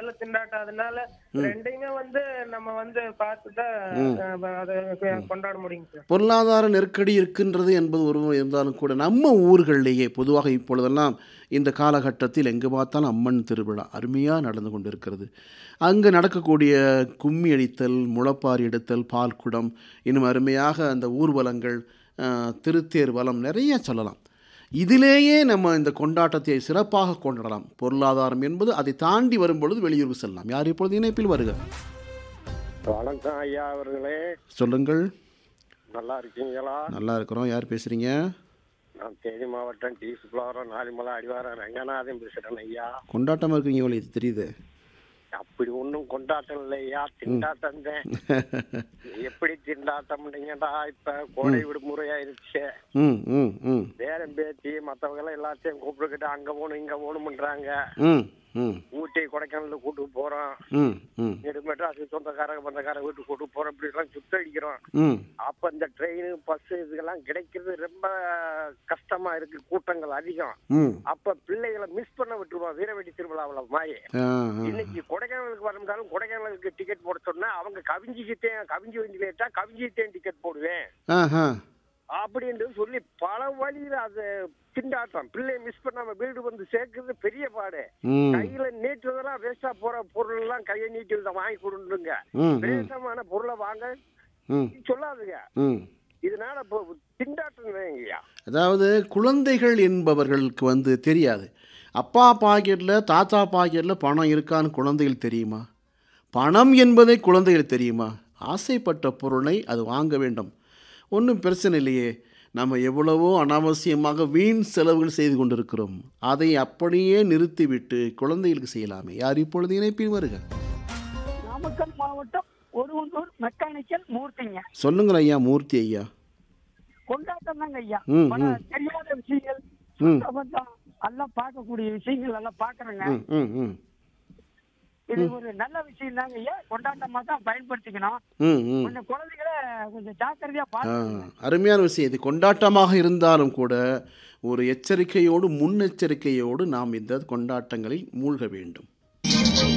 முதல்ல திண்டாட்டம் அதனால ரெண்டையுமே வந்து நம்ம வந்து பார்த்துதான் அஹ், அதை கொண்டாட முடியுங்க சார் பொருளாதார நெருக்கடி இருக்கின்றது என்பது ஒரு இருந்தாலும் கூட நம்ம ஊர்களிலேயே பொதுவாக இப்பொழுதெல்லாம் இந்த காலகட்டத்தில் எங்கே பார்த்தாலும் அம்மன் திருவிழா அருமையாக நடந்து கொண்டிருக்கிறது அங்கே நடக்கக்கூடிய கும்மி அடித்தல் முளப்பாரி எடுத்தல் பால்குடம் இன்னும் அருமையாக அந்த ஊர்வலங்கள் அஹ், திருத்தேர் வலம் நிறைய சொல்லலாம் இதிலேயே நம்ம இந்த கொண்டாட்டத்தை சிறப்பாக கொண்டாடலாம் பொருளாதாரம் என்பது அதை தாண்டி வரும் பொழுது வெளியூருக்கு செல்லலாம் யார் இப்பொழுது இணைப்பில் வருக வணக்கம் ஐயா அவர்களே சொல்லுங்கள் நல்லா இருக்கீங்களா நல்லா இருக்கிறோம் யார் பேசுகிறீங்க நான் தேனி மாவட்டம் டி சுப்ளாவரம் நாலிமலை அடிவாரம் ரங்கநாதன் பேசுறேன் ஐயா கொண்டாட்டமாக இருக்கீங்க இவ்வளோ இது தெரியுது அப்படி ஒண்ணும் கொண்டாட்டம் இல்லையா திண்டாட்டம் தான் எப்படி திண்டாட்டம்னீங்கடா இப்ப கோடை விடுமுறை ஆயிருச்சு ம் ம் ம் பேரம் பேத்தி மத்தவங்க எல்லாம் எல்லாத்தையும் கூப்பிட்டுக்கிட்டு அங்க போகணும் இங்க போகணும்ன்றாங்க ம் ம் ஊட்டி கொடைக்கானல் கூட்டு போறோம் ம் ம் இங்கிட்டு மெட்ராஸ் சொந்தக்காரங்க பந்தக்காரங்க வீட்டுக்கு கூட்டு போறோம் இப்படி எல்லாம் சுத்தடிக்கிறோம் ம் அப்ப இந்த ட்ரெயின் பஸ் இதுக்கெல்லாம் கிடைக்கிறது ரொம்ப கஷ்டமா இருக்கு கூட்டங்கள் அதிகம் ம் அப்ப பிள்ளைகளை மிஸ் பண்ண விட்டுருவோம் வீரவெடி திருவிழாவுல மாதிரி ஆ ஆ. இன்னைக்கு கொடைக்கானலுக்கு வரந்தாலும் கொடைக்கானலுக்கு டிக்கெட் போட சொன்னா அவங்க கவிஞ்சிக்கிட்டேன் கவிஞ்சி வந்து லேட்டா கவிஞ்சிக்கிட்டேன் டிக்கெட் போடுவேன் ஆஹா அப்படின்னு சொல்லி பல வழியில அது திண்டாட்டம் பிள்ளைய மிஸ் பண்ணாம வீடு வந்து சேர்க்கறது பெரிய பாடு ம் கையில நீட்டுறதெல்லாம் வேஸ்டா போற பொருள் எல்லாம் கையை நீட்டி இதை வாங்கி கொடுங்க ம் ம் வேஷமான பொருளை வாங்க ம் சொல்லாதுங்க ம் இதனால இப்போ திண்டாட்டம் வேங்கய்யா அதாவது குழந்தைகள் என்பவர்களுக்கு வந்து தெரியாது அப்பா பாக்கெட்டில் தாத்தா பாக்கெட்டில் பணம் இருக்கான்னு குழந்தைகள் தெரியுமா பணம் என்பதை குழந்தைகள் தெரியுமா ஆசைப்பட்ட பொருளை அது வாங்க வேண்டும் ஒன்றும் பிரச்சனை இல்லையே நம்ம எவ்வளவோ அனாவசியமாக வீண் செலவுகள் செய்து கொண்டிருக்கிறோம் அதை அப்படியே நிறுத்திவிட்டு குழந்தைகளுக்கு செய்யலாமே யார் இப்பொழுது இணைப்பில் வருக நாமக்கல் மாவட்டம் ஒருவந்தூர் மெக்கானிக்கல் மூர்த்திங்க சொல்லுங்கள் ஐயா மூர்த்தி ஐயா கொண்டாட்டம் தாங்க ஐயா ம், பல ம். தெரியாத விஷயங்கள் ம். சுத்தபத்தம் எல்லாம் பார்க்கக்கூடிய விஷயங்கள் எல்லாம் பாக்குறேங்க ம் ம் ம் இது ஒரு நல்ல விஷயம் தாங்க ஐயா கொண்டாட்டமா தான் பயன்படுத்திக்கணும் ம் ம் கொஞ்சம் குழந்தைகளை கொஞ்சம் ஜாக்கிரதையா ஆ, பார்த்து அருமையான விஷயம் இது கொண்டாட்டமாக இருந்தாலும் கூட ஒரு எச்சரிக்கையோடு முன்னெச்சரிக்கையோடு நாம் இந்த கொண்டாட்டங்களில் மூழ்க வேண்டும்